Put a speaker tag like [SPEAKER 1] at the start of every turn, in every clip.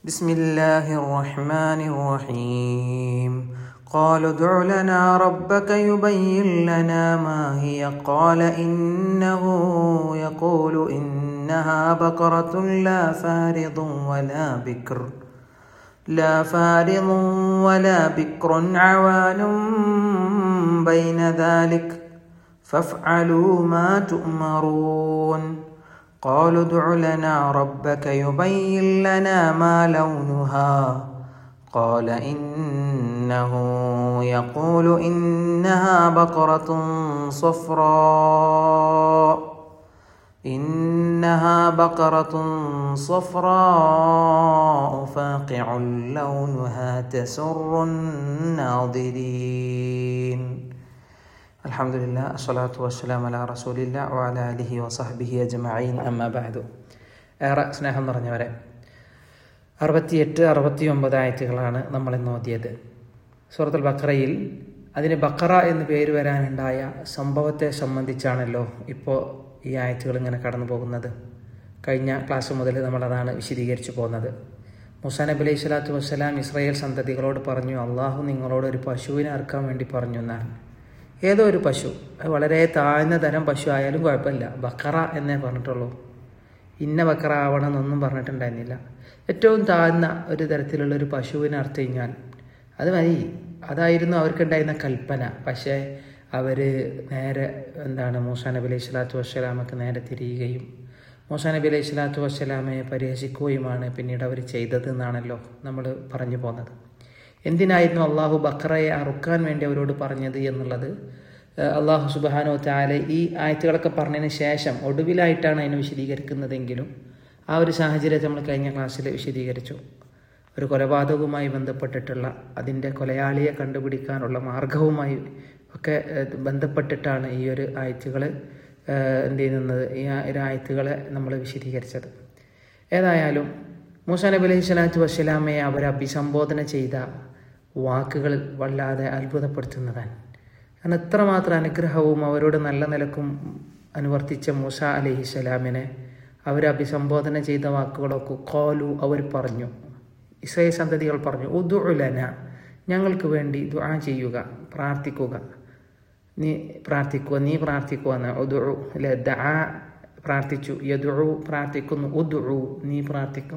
[SPEAKER 1] بسم الله الرحمن الرحيم قالوا ادع لنا ربك يبين لنا ما هي قال إنه يقول إنها بقرة لا فارض ولا بكر لا فارض ولا بكر عوان بين ذلك فافعلوا ما تؤمرون قالوا ادع لنا ربك يبين لنا ما لونها قال إنه يقول إنها بقرة صفراء إنها بقرة صفراء فاقع لونها تسر الناظرين الحمد لله الصلاة والسلام على رسول الله وعلى آله وصحبه أجمعين أما بعد ഏറെ സ്നേഹം നിറഞ്ഞവരെ അറുപത്തിയെട്ട് അറുപത്തി ഒമ്പത് ആയത്തുകളാണ് നമ്മൾ ഇന്ന് ഓതിയത് സൂറത്തുൽ ബക്കറയിൽ അതിന് ബക്കറ എന്ന് പേര് വരാനുണ്ടായ സംഭവത്തെ സംബന്ധിച്ചാണല്ലോ ഇപ്പോൾ ഈ ആയത്തുകൾ ഇങ്ങനെ കടന്നു പോകുന്നത് കഴിഞ്ഞ ക്ലാസ് മുതൽ നമ്മളതാണ് വിശദീകരിച്ചു പോകുന്നത് മുസാ നബി അലൈഹി സ്വലാത്തു വസ്സലാം ഇസ്രായേൽ സന്തതികളോട് പറഞ്ഞു അള്ളാഹു നിങ്ങളോട് ഒരു പശുവിനെ അറുക്കാൻ വേണ്ടി പറഞ്ഞു എന്നാണ് ഏതോ ഒരു പശു അത് വളരെ താഴ്ന്ന തരം പശു ആയാലും കുഴപ്പമില്ല ബക്കറ എന്നേ പറഞ്ഞിട്ടുള്ളൂ ഇന്ന ബക്കറ ആവണം എന്നൊന്നും പറഞ്ഞിട്ടുണ്ടായിരുന്നില്ല ഏറ്റവും താഴ്ന്ന ഒരു തരത്തിലുള്ള ഒരു പശുവിനെ അറുത്ത് കഴിഞ്ഞാൽ അത് മതി അതായിരുന്നു അവർക്കുണ്ടായിരുന്ന കൽപ്പന പക്ഷേ അവർ നേരെ എന്താണ് മൂസാ നബി അലൈഹി സ്വലാത്തു വസ്സലാമക്ക് നേരെ തിരിയുകയും മൂസാ നബി അലൈഹി സ്വലാത്തു വസ്സലാമയെ പരിഹസിക്കുകയുമാണ് പിന്നീട് അവർ ചെയ്തത് എന്നാണല്ലോ നമ്മൾ പറഞ്ഞു പോകുന്നത് എന്തിനായിരുന്നു അള്ളാഹു ബക്രയെ അറുക്കാൻ വേണ്ടി അവരോട് പറഞ്ഞത് എന്നുള്ളത് അള്ളാഹു സുബാനോ താലെ ഈ ആയത്തുകളൊക്കെ പറഞ്ഞതിന് ശേഷം ഒടുവിലായിട്ടാണ് അതിനെ വിശദീകരിക്കുന്നതെങ്കിലും ആ ഒരു സാഹചര്യത്തെ നമ്മൾ കഴിഞ്ഞ ക്ലാസ്സിൽ വിശദീകരിച്ചു ഒരു കൊലപാതകവുമായി ബന്ധപ്പെട്ടിട്ടുള്ള അതിൻ്റെ കൊലയാളിയെ കണ്ടുപിടിക്കാനുള്ള മാർഗവുമായി ഒക്കെ ബന്ധപ്പെട്ടിട്ടാണ് ഈ ഒരു ആയത്തുകൾ എന്ത് ചെയ്യുന്നത് ഈ ഒരു ആയത്തുകളെ നമ്മൾ വിശദീകരിച്ചത് ഏതായാലും മൂസാ നബി അലൈഹി സ്വലാത്തു വസ്സലാമയെ അവർ അഭിസംബോധന ചെയ്ത വാക്കുകൾ വല്ലാതെ അത്ഭുതപ്പെടുത്തുന്നതാണ് കാരണം എത്രമാത്രം അനുഗ്രഹവും അവരോട് നല്ല നിലക്കും അനുവർത്തിച്ച മൂസ അലൈഹി സ്വലാമിനെ അവർ അഭിസംബോധന ചെയ്ത വാക്കുകളൊക്കെ കോലു അവർ പറഞ്ഞു ഇസ്രയേൽ സന്തതികൾ പറഞ്ഞു ഉദുലന ഞങ്ങൾക്ക് വേണ്ടി ദുആ ചെയ്യുക പ്രാർത്ഥിക്കുക നീ പ്രാർത്ഥിക്കുക നീ പ്രാർത്ഥിക്കുക എന്ന് ഉദു അല്ലെ ദആ പ്രാർത്ഥിച്ചു യദുഉ പ്രാർത്ഥിക്കുന്നു ഉദുഉ നീ പ്രാർത്ഥിക്കും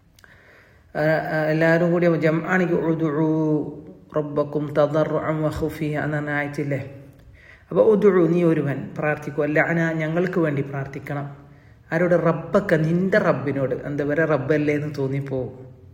[SPEAKER 1] എല്ലാവരും കൂടി ജംആണിക്ക് ഉദുഉ റബ്ബക്കും തദർറുഅൻ വഖുഫിയ എന്നാണ് ആയത്തില്ലേ അപ്പോൾ ഉദുഉ നീ ഒരുവൻ പ്രാർത്ഥിക്കുക അല്ല അന ഞങ്ങൾക്ക് വേണ്ടി പ്രാർത്ഥിക്കണം ആരോട് റബ്ബക്ക നിന്റെ റബ്ബിനോട് എന്താ പറയുക റബ്ബല്ലേ എന്ന് തോന്നിപ്പോവും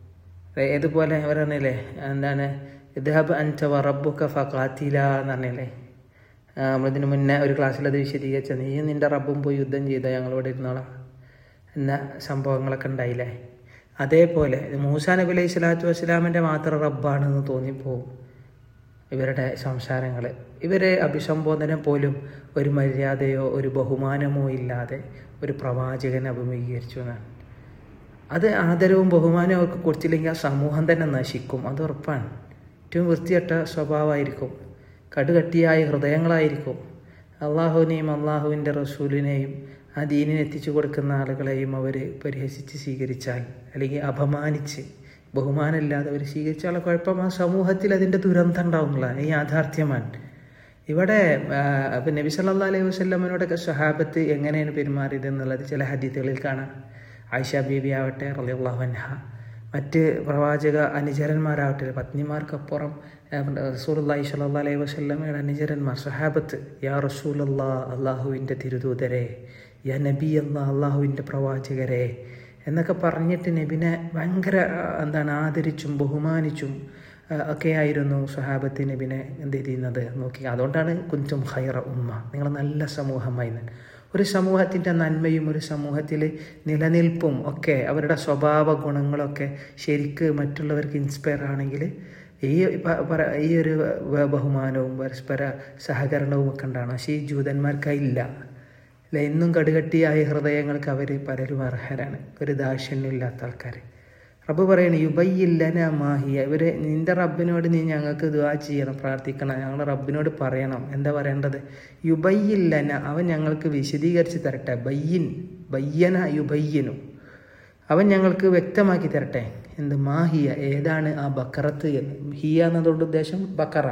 [SPEAKER 1] ഏതുപോലെ പറഞ്ഞില്ലേ എന്താണ് ഇദ്ഹബ് അൻത വ റബ്ബുക ഫഖാത്തില എന്ന് പറഞ്ഞില്ലേ നമ്മളിതിന് മുന്നേ ഒരു ക്ലാസ്സിൽ അത് വിശദീകരിച്ച നീ നിന്റെ റബ്ബും പോയി യുദ്ധം ചെയ്ത ഞങ്ങളിവിടെ ഇരുന്നോളാം എന്ന സംഭവങ്ങളൊക്കെ ഉണ്ടായില്ലേ അതേപോലെ മൂസാ നബി അലൈഹി സ്വലാത്തു വസ്സലാമിൻ്റെ മാത്രം റബ്ബാണെന്ന് തോന്നിപ്പോവും ഇവരുടെ സംസാരങ്ങൾ ഇവരെ അഭിസംബോധന പോലും ഒരു മര്യാദയോ ഒരു ബഹുമാനമോ ഇല്ലാതെ ഒരു പ്രവാചകനെ അഭിമുഖീകരിച്ചു എന്നാണ് അത് ആദരവും ബഹുമാനവും ഒക്കെ കൊടുത്തില്ലെങ്കിൽ ആ സമൂഹം തന്നെ നശിക്കും അത് ഉറപ്പാണ് ഏറ്റവും വൃത്തികെട്ട സ്വഭാവമായിരിക്കും കടുകട്ടിയായ ഹൃദയങ്ങളായിരിക്കും അള്ളാഹുവിനെയും അള്ളാഹുവിൻ്റെ റസൂലിനെയും ആ ദീനിനെ എത്തിച്ചു കൊടുക്കുന്ന ആളുകളെയും അവർ പരിഹസിച്ച് സ്വീകരിച്ചാൽ അല്ലെങ്കിൽ അപമാനിച്ച് ബഹുമാനമില്ലാതെ അവർ സ്വീകരിച്ചാൽ കുഴപ്പം ആ സമൂഹത്തിൽ അതിൻ്റെ ദുരന്തം ഉണ്ടാവുന്നില്ല ഈ യാഥാർത്ഥ്യമാണ് ഇവിടെ ഇപ്പം നബി സല്ലാ അലൈഹി വസ്ലമിനോടൊക്കെ സ്വഹാബത്ത് എങ്ങനെയാണ് പെരുമാറിയത് എന്നുള്ളത് ചില ഹദീത്തുകളിൽ കാണാം ആയിഷ ബീബി ആവട്ടെ റലിയുള്ളാഹൻഹ മറ്റ് പ്രവാചക അനുചരന്മാരാവട്ടെ പത്നിമാർക്കപ്പുറം റസൂലി സ്വല്ലാ അലൈഹി വസ്ലമയുടെ അനുചരന്മാർ സഹാബത്ത് യാ റസൂലല്ലാ അള്ളാഹുവിൻ്റെ തിരുദൂതരെ യാ നബി അല്ലാ അള്ളാഹുവിൻ്റെ പ്രവാചകരെ എന്നൊക്കെ പറഞ്ഞിട്ട് നബിനെ ഭയങ്കര എന്താണ് ആദരിച്ചും ബഹുമാനിച്ചും ഒക്കെയായിരുന്നു സ്വഹാബത്ത് നബിനെ എന്ത് ചെയ്യുന്നത് നോക്കി അതുകൊണ്ടാണ് കുഞ്ചും ഹൈറ ഉമ്മ നിങ്ങൾ നല്ല സമൂഹമായി ഒരു സമൂഹത്തിൻ്റെ നന്മയും ഒരു സമൂഹത്തിൽ നിലനിൽപ്പും ഒക്കെ അവരുടെ സ്വഭാവ ഗുണങ്ങളൊക്കെ ശരിക്ക് മറ്റുള്ളവർക്ക് ഇൻസ്പയർ ആണെങ്കിൽ ഈ ഈ ഒരു ബഹുമാനവും പരസ്പര സഹകരണവും ഒക്കെ ഉണ്ടാണ് പക്ഷേ ഈ ജൂതന്മാർക്കായില്ല അല്ല എന്നും കടുകട്ടിയായ ഹൃദയങ്ങൾക്ക് അവർ പലരും അർഹരാണ് ഒരു ദാക്ഷിണ്യമില്ലാത്ത ആൾക്കാർ റബ്ബ് പറയണ യുബയ്യില്ലന മാഹിയ ഇവരെ നിന്റെ റബ്ബിനോട് നീ ഞങ്ങൾക്ക് ദുവാ ചെയ്യണം പ്രാർത്ഥിക്കണം ഞങ്ങൾ റബ്ബിനോട് പറയണം എന്താ പറയേണ്ടത് യുബയ്യില്ലന അവൻ ഞങ്ങൾക്ക് വിശദീകരിച്ച് തരട്ടെ ബയ്യൻ ബയ്യന യുബയ്യനു അവൻ ഞങ്ങൾക്ക് വ്യക്തമാക്കി തരട്ടെ എന്ത് മാഹിയ ഏതാണ് ആ ബക്കറത്ത് എന്ന് ഹിയ എന്നതുകൊണ്ട് ഉദ്ദേശം ബക്കറ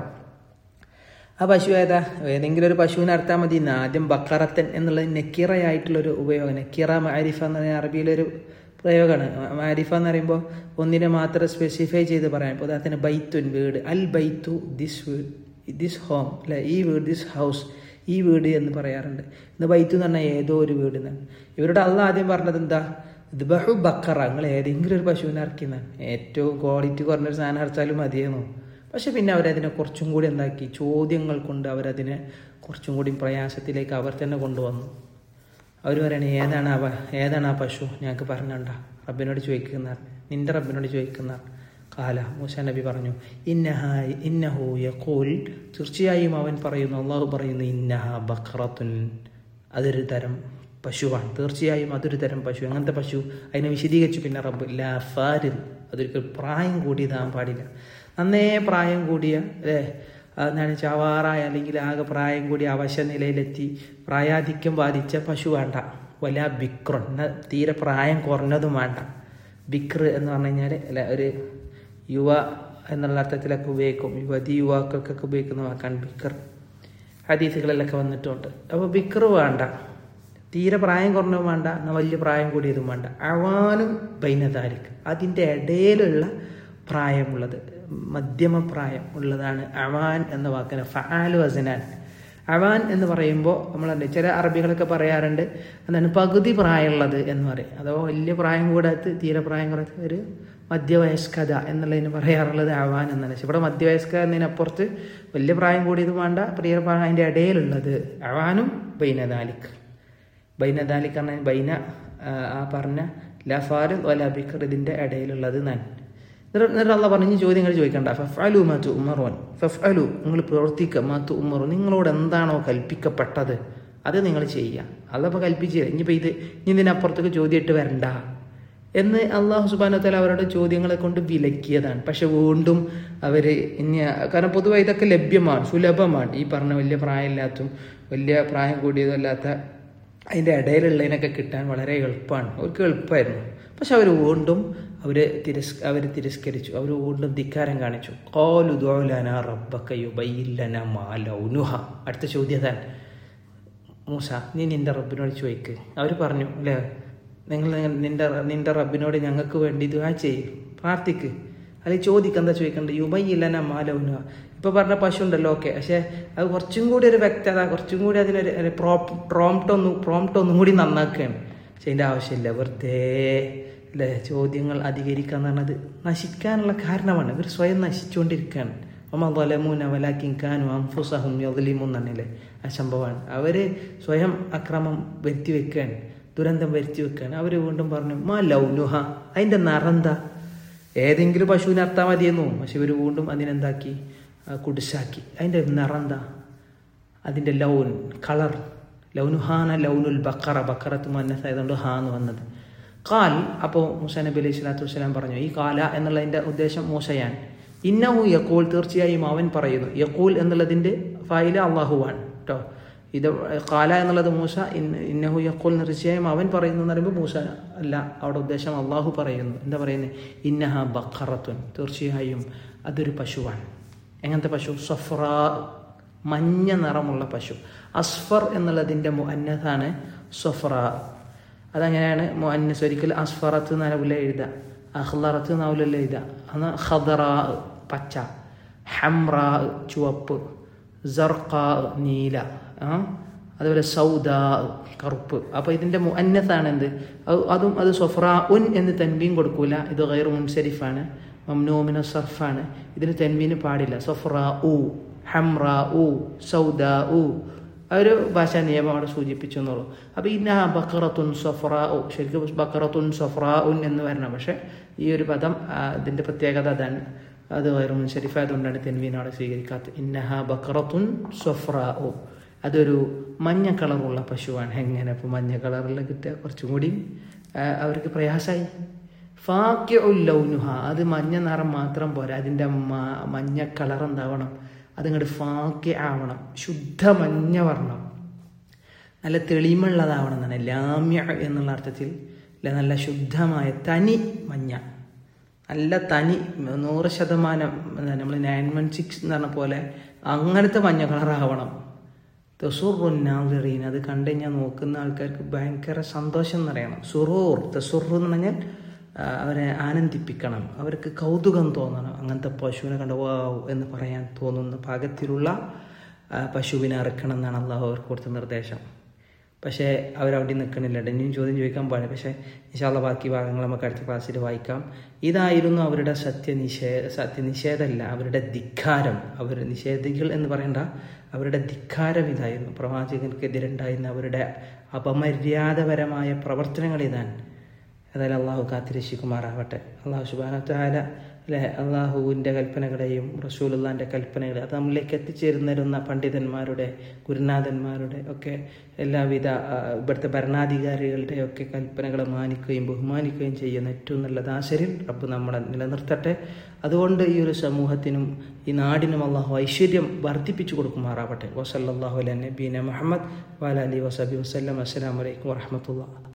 [SPEAKER 1] ആ പശു ഏതാ ഏതെങ്കിലും ഒരു പശുവിനെ അർത്ഥം മതി ഇന്ന് ആദ്യം ബക്കറത്തൻ എന്നുള്ളത് നെക്കിറയായിട്ടുള്ളൊരു ഉപയോഗം നെക്കിറ മാരിഫ എന്ന് പറയുന്ന അറബിയിലൊരു പ്രയോഗമാണ് മാരിഫ എന്ന് പറയുമ്പോൾ ഒന്നിനെ മാത്രം സ്പെസിഫൈ ചെയ്ത് പറയാം ഇപ്പോൾ ഉദാഹരണത്തിന് ബൈത്തുൻ വീട് അൽ ബൈത്തു ദിസ് വീട് ദിസ് ഹോം അല്ലെ ഈ വീട് ദിസ് ഹൗസ് ഈ വീട് എന്ന് പറയാറുണ്ട് ഇന്ന് ബൈത്തു എന്ന് പറഞ്ഞാൽ ഏതോ ഒരു വീട് എന്നാണ് ഇവരുടെ അള്ള ആദ്യം പറഞ്ഞത് എന്താ ഇത് ബഹു ബക്കറ നിങ്ങൾ ഏതെങ്കിലും ഒരു പശുവിനെ ഇറക്കുന്നതാണ് ഏറ്റവും ക്വാളിറ്റി കുറഞ്ഞൊരു സാധനം ഇറച്ചാലും മതിയെന്നോ പക്ഷെ പിന്നെ അവരതിനെ കുറച്ചും കൂടി എന്താക്കി ചോദ്യങ്ങൾ കൊണ്ട് അവരതിനെ കുറച്ചും കൂടി പ്രയാസത്തിലേക്ക് അവർ തന്നെ കൊണ്ടുവന്നു അവർ പറയണേ ഏതാണ് ആ പ- ഏതാണ് ആ പശു ഞങ്ങൾക്ക് പറഞ്ഞണ്ട റബ്ബിനോട് ചോദിക്കുന്ന നിന്റെ റബ്ബിനോട് ചോദിക്കുന്ന കാല മൂസ നബി പറഞ്ഞു ഇന്നഹ ഇന്നഹു യഖൂൽ തീർച്ചയായും അവൻ പറയുന്നു അള്ളാഹു പറയുന്നു ഇന്നഹ ബക്രത്തുൻ അതൊരു തരം പശുവാണ് തീർച്ചയായും അതൊരു തരം പശു അങ്ങനത്തെ പശു അതിനെ വിശദീകരിച്ചു പിന്നെ റബ്ബ് ലാ ഫാരിൻ അതൊരിക്കൽ പ്രായം കൂടിയതാകാൻ പാടില്ല നന്നേ പ്രായം കൂടിയ അല്ലേ എന്താണ് ചവാറായ അല്ലെങ്കിൽ ആകെ പ്രായം കൂടി അവശ നിലയിലെത്തി പ്രായാധിക്യം ബാധിച്ച പശു വേണ്ട വല ബിക്രൺ എന്നാ തീരെ പ്രായം കുറഞ്ഞതും വേണ്ട ബിക്ർ എന്ന് പറഞ്ഞു കഴിഞ്ഞാൽ അല്ല ഒരു യുവ എന്നുള്ള അർത്ഥത്തിലൊക്കെ ഉപയോഗിക്കും യുവതി യുവാക്കൾക്കൊക്കെ ഉപയോഗിക്കുന്ന വാക്കാണ് ബിക്ർ ഹദീസുകളിലൊക്കെ വന്നിട്ടുണ്ട് അപ്പോൾ ബിക്ർ വേണ്ട തീരെ പ്രായം കുറഞ്ഞതും വേണ്ട എന്നാൽ വലിയ പ്രായം കൂടിയതും വേണ്ട അവാനും ബൈനതാരിക് അതിൻ്റെ ഇടയിലുള്ള പ്രായമുള്ളത് മധ്യമ പ്രായം ഉള്ളതാണ് അവാൻ എന്ന വാക്കിന് ഫാലു വസനാൻ അവാൻ എന്ന് പറയുമ്പോൾ നമ്മൾ ചില അറബികളൊക്കെ പറയാറുണ്ട് എന്താണ് പകുതി പ്രായമുള്ളത് എന്ന് പറയും അഥവാ വലിയ പ്രായം കൂടാത്ത തീരെ പ്രായം കൂടാത്ത ഒരു മധ്യവയസ്കത എന്നുള്ളതിന് പറയാറുള്ളത് അവാൻ എന്നാണ് പക്ഷെ ഇവിടെ മധ്യവയസ്ക എന്നതിനപ്പുറത്ത് വലിയ പ്രായം കൂടിയത് വേണ്ട പ്രിയ പ്രായം അതിൻ്റെ ഇടയിലുള്ളത് അവാനും ബൈനദാലിക് ബൈനദാലിക് പറഞ്ഞാൽ ബൈന ആ, ആ പറഞ്ഞ ലഫാർ വല ബിക്കർ ഇതിൻ്റെ ഇടയിലുള്ളത് ഞാൻ എന്നിട്ട് അള്ള പറഞ്ഞ് ചോദ്യങ്ങൾ ചോദിക്കണ്ട ഫഫ്അലു മാത്തു ഉമറോൻ ഫഫ്അലു നിങ്ങൾ പ്രവർത്തിക്കുക മാത്തു ഉമറു നിങ്ങളോട് എന്താണോ കൽപ്പിക്കപ്പെട്ടത് അത് നിങ്ങൾ ചെയ്യുക അതപ്പോൾ കൽപ്പിച്ചില്ല ഇനിയിപ്പോൾ ഇത് ഇനി ഇതിനപ്പുറത്തേക്ക് ചോദ്യമായിട്ട് വരണ്ട എന്ന് അള്ളാഹു സുബാനത്തല അവരുടെ ചോദ്യങ്ങളെ കൊണ്ട് വിലക്കിയതാണ് പക്ഷെ വീണ്ടും അവർ ഇനി കാരണം പൊതുവെ ഇതൊക്കെ ലഭ്യമാണ് സുലഭമാണ് ഈ പറഞ്ഞ വലിയ പ്രായമില്ലാത്തതും വലിയ പ്രായം കൂടിയതും അല്ലാത്ത അതിൻ്റെ ഇടയിലുള്ളതിനൊക്കെ കിട്ടാൻ വളരെ എളുപ്പമാണ് അവർക്ക് എളുപ്പമായിരുന്നു പക്ഷെ അവർ വീണ്ടും അവർ തിരസ് അവർ തിരസ്കരിച്ചു അവർ വീണ്ടും ധിക്കാരം കാണിച്ചു കോലുദോലന റബ്ബക്കയുബയില്ലന മാലൗനുഹ അടുത്ത ചോദ്യതാൻ മൂസ നീ നിന്റെ റബ്ബിനോട് ചോദിക്ക് അവർ പറഞ്ഞു അല്ലേ നിങ്ങൾ നിന്റെ നിന്റെ റബ്ബിനോട് ഞങ്ങൾക്ക് വേണ്ടി ദുആ ചെയ്യും പ്രാർത്ഥിക്ക് അല്ലെങ്കിൽ ചോദിക്കുക എന്താ ചോദിക്കണ്ടത് യുബയില്ലന മാലൗനുഹ ഇപ്പൊ പറഞ്ഞ പശു ഉണ്ടല്ലോ ഓക്കെ പക്ഷെ അത് കുറച്ചും കൂടി ഒരു വ്യക്തത കുറച്ചും കൂടി അതിനൊരു ഒരു പ്രോപ് പ്രോംപ്റ്റ് ഒന്നും പ്രോംപ്റ്റ് ഒന്നും കൂടി നന്നാക്കുകയാണ് പക്ഷെ അതിൻ്റെ ആവശ്യമില്ല വെറുതെ അല്ലേ ചോദ്യങ്ങൾ അധികരിക്കുക എന്ന് പറഞ്ഞത് നശിക്കാനുള്ള കാരണമാണ് ഇവർ സ്വയം നശിച്ചുകൊണ്ടിരിക്കുകയാണ് ഒമ വലമൂന വലാക്കിങ്കാനും അംഫുസഹും യൊതലിമും എന്നല്ലേ ആ സംഭവമാണ് അവർ സ്വയം അക്രമം വരുത്തി വെക്കുകയാണ് ദുരന്തം വരുത്തി വെക്കുകയാണ് അവർ വീണ്ടും പറഞ്ഞു മാ ലൗനുഹ അതിൻ്റെ നിറന്താ ഏതെങ്കിലും പശുവിനെ അർത്താൽ മതിയെന്നു പക്ഷെ ഇവർ വീണ്ടും അതിനെന്താക്കി ആ, കുടിശാക്കി അതിൻ്റെ നിറന്താ അതിൻ്റെ ലൗൻ കളർ ലൗനുഹാന ലൗനുൽ ബക്കറ ബക്കറത്ത് മന്നസായതുകൊണ്ട് ഹാ എന്ന് വന്നത് കാൽ അപ്പോൾ മൂസ നബി അലൈഹി സ്വലാത്തു വസ്സലാം പറഞ്ഞു ഈ കാല എന്നുള്ളതിൻ്റെ ഉദ്ദേശം മൂസയാണ് ഇന്നഹു യക്കൂൽ തീർച്ചയായും അവൻ പറയുന്നു യക്കൂൽ എന്നുള്ളതിൻ്റെ ഫൈല അള്ളാഹുവാൻ കേട്ടോ ഇത് കാല എന്നുള്ളത് മൂസ ഇന്ന ഇന്നഹു യക്കൂൽ തീർച്ചയായും അവൻ പറയുന്നു എന്ന് പറയുമ്പോൾ മൂസ അല്ല അവിടെ ഉദ്ദേശം അള്ളാഹു പറയുന്നു എന്താ പറയുന്നത് ഇന്നഹ ബക്കറത്തുൻ തീർച്ചയായും അതൊരു പശുവാണ് എങ്ങനത്തെ പശു സഫ്ര മഞ്ഞ നിറമുള്ള പശു അസ്ഫർ എന്നുള്ളതിൻ്റെ മുഅന്നതാണ് സഫ്ര അതങ്ങനെയാണ് മുഅന്നസ് ഒരിക്കൽ അസ്ഫറത്ത് എന്നാവില്ല എഴുതുക അഹ്ലറത്ത് എന്നാവില്ല എഴുതുക അന്ന് ഖദറ പച്ച ഹംറ ചുവപ്പ് സർക്ക നീല ആ അതുപോലെ സൗദ കറുപ്പ് അപ്പോൾ ഇതിൻ്റെ മുഅന്നത്താണ് എന്ത് അത് അതും അത് സൊഫ്ര ഉൻ എന്ന് തൻബീൻ കൊടുക്കൂല ഇത് ഗൈർ മുൻസരിഫാണ് മംനൂമിന സർഫാണ് ഇതിന് തെൻവീന് പാടില്ല സൊഫ്ര ഉ ഹംറ ഉ സൗദ ഉ ആ ഒരു ഭാഷാ നിയമം അവിടെ സൂചിപ്പിച്ചു എന്നുള്ളൂ അപ്പോൾ ഇന്ന ബക്കറത്തുൻ സൊഫ്ര ഉ ശരിക്കും ബക്കറത്തുൻ സൊഫ്ര ഉൻ എന്ന് വരണം പക്ഷേ ഈ ഒരു പദം ആ, ഇതിൻ്റെ പ്രത്യേകത അതാണ് അത് വേറെ ഷരീഫായതുകൊണ്ടാണ് തെൻവീൻ അവിടെ സ്വീകരിക്കാത്തത് ഇന്നഹ ബക്കറത്തുൻ സൊഫ്ര ഉ അതൊരു മഞ്ഞ കളറുള്ള പശുവാണ് എങ്ങനെ ഇപ്പോൾ മഞ്ഞ കളറിൽ കിട്ടുക കുറച്ചും കൂടി ആ, അവർക്ക് പ്രയാസമായി ഫാക്യ ഉല്ലൗനുഹ അത് മഞ്ഞ നിറം മാത്രം പോരാ അതിൻ്റെ മ- മഞ്ഞ കളർ എന്താവണം അതിങ്ങോട്ട് ഫാക്യ ആവണം ശുദ്ധ മഞ്ഞ വർണ്ണം നല്ല തെളിമയുള്ളതാവണം എന്നാണ് ലാമ്യ എന്നുള്ള അർത്ഥത്തിൽ അല്ല നല്ല ശുദ്ധമായ തനി മഞ്ഞ നല്ല തനി നൂറ് ശതമാനം നമ്മൾ നയൻ വൺ സിക്സ് എന്ന് പറഞ്ഞ പോലെ അങ്ങനത്തെ മഞ്ഞ കളറാവണം തെസുറുന്നാളിറീൻ അത് കണ്ടു കഴിഞ്ഞാൽ നോക്കുന്ന ആൾക്കാർക്ക് ഭയങ്കര സന്തോഷം എന്നറിയണം സുറൂർ തെസുറു എന്ന് പറഞ്ഞാൽ ആ, അവരെ ആനന്ദിപ്പിക്കണം അവർക്ക് കൗതുകം തോന്നണം അങ്ങനത്തെ പശുവിനെ കണ്ട് വാവ് എന്ന് പറയാൻ തോന്നുന്ന പാകത്തിലുള്ള ആ, പശുവിനെ അറുക്കണം എന്നാണ് അള്ളാഹു അവർക്ക് കൊടുത്ത നിർദ്ദേശം പക്ഷേ അവരവിടെ നിൽക്കണില്ല ഇനിയും ചോദ്യം ചോദിക്കാൻ പാടില്ല പക്ഷേ ഇൻഷാല്ല ബാക്കി ഭാഗങ്ങൾ നമുക്ക് അടുത്ത ക്ലാസ്സിൽ വായിക്കാം ഇതായിരുന്നു അവരുടെ സത്യനിഷേ സത്യനിഷേധമല്ല അവരുടെ ധിക്കാരം അവർ നിഷേധികൾ എന്ന് പറയേണ്ട അവരുടെ ധിക്കാരം ഇതായിരുന്നു പ്രവാചകർക്കെതിരുണ്ടായിരുന്ന അവരുടെ അപമര്യാദപരമായ പ്രവർത്തനങ്ങൾ ഇതാണ് ഏതായാലും അള്ളാഹു കാത്തിരക്ഷിക്കുമാറാവട്ടെ അള്ളാഹു സുബാനത്താല അല്ലെ അള്ളാഹുവിൻ്റെ കൽപ്പനകളെയും റസൂലുള്ളാൻ്റെ കൽപ്പനകളെ അത് നമ്മളിലേക്ക് എത്തിച്ചേരുന്നിരുന്ന പണ്ഡിതന്മാരുടെ ഗുരുനാഥന്മാരുടെ ഒക്കെ എല്ലാവിധ ആ, ഇവിടുത്തെ ഭരണാധികാരികളുടെ ഒക്കെ കൽപ്പനകളെ മാനിക്കുകയും ബഹുമാനിക്കുകയും ചെയ്യുന്ന ഏറ്റവും നല്ല ദാസരിൽ റബ്ബ് നമ്മളെ നിലനിർത്തട്ടെ അതുകൊണ്ട് ഈ ഒരു സമൂഹത്തിനും ഈ നാടിനും അള്ളാഹു ഐശ്വര്യം വർദ്ധിപ്പിച്ചു കൊടുക്കുമാറാവട്ടെ വസല്ലാഹു അല നബീന മുഹമ്മദ് വാല അലി വസബി വസ്ലം അസ്സലാമലൈക്കും വറഹമത്തുള്ള